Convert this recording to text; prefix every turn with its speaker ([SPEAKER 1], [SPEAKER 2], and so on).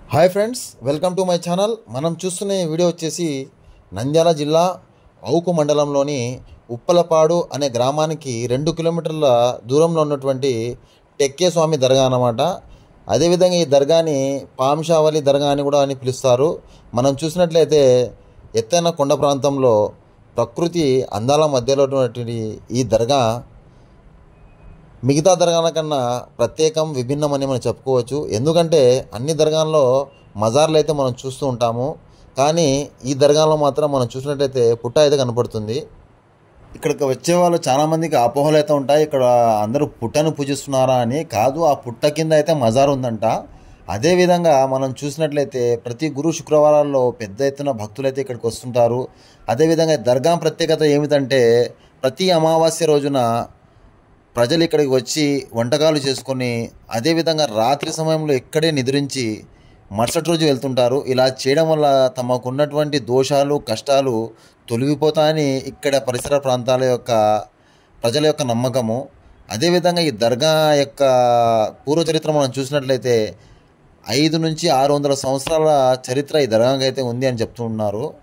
[SPEAKER 1] hi friends welcome to my channel మనం చూస్తున్న ఈ వీడియో వచ్చేసి నంద్యాల జిల్లా అవుకు మండలంలోని ఉప్పలపాడు అనే గ్రామానికి రెండు కిలోమీటర్ల దూరంలో ఉన్నటువంటి టెక్కే స్వామి దర్గా అన్నమాట అదేవిధంగా ఈ దర్గాని పాంషావళి దర్గా అని కూడా అని పిలుస్తారు మనం చూసినట్లయితే ఎత్తైన కొండ ప్రాంతంలో ప్రకృతి అందాల మధ్యలో ఉన్నటువంటి ఈ దర్గా మిగతా దర్గాల కన్నా ప్రత్యేకం విభిన్నం అని మనం చెప్పుకోవచ్చు ఎందుకంటే అన్ని దర్గాల్లో మజార్లు అయితే మనం చూస్తూ ఉంటాము కానీ ఈ దర్గాలో మాత్రం మనం చూసినట్లయితే పుట్ట అయితే కనపడుతుంది ఇక్కడికి వచ్చే వాళ్ళు చాలామందికి అపోహలు అయితే ఉంటాయి ఇక్కడ అందరూ పుట్టను పూజిస్తున్నారా అని కాదు ఆ పుట్ట కింద అయితే మజార్ ఉందంట అదేవిధంగా మనం చూసినట్లయితే ప్రతి గురు శుక్రవారాల్లో పెద్ద ఎత్తున భక్తులైతే ఇక్కడికి వస్తుంటారు అదేవిధంగా ఈ దర్గా ప్రత్యేకత ఏమిటంటే ప్రతి అమావాస్య రోజున ప్రజలు ఇక్కడికి వచ్చి వంటకాలు చేసుకొని అదేవిధంగా రాత్రి సమయంలో ఇక్కడే నిద్రించి మరుసటి రోజు వెళ్తుంటారు ఇలా చేయడం వల్ల తమకున్నటువంటి దోషాలు కష్టాలు తొలగిపోతాయని ఇక్కడ పరిసర ప్రాంతాల యొక్క ప్రజల యొక్క నమ్మకము అదేవిధంగా ఈ దర్గా యొక్క పూర్వ చరిత్ర మనం చూసినట్లయితే ఐదు నుంచి ఆరు వందల సంవత్సరాల చరిత్ర ఈ దర్గాకి అయితే ఉంది అని చెప్తున్నారు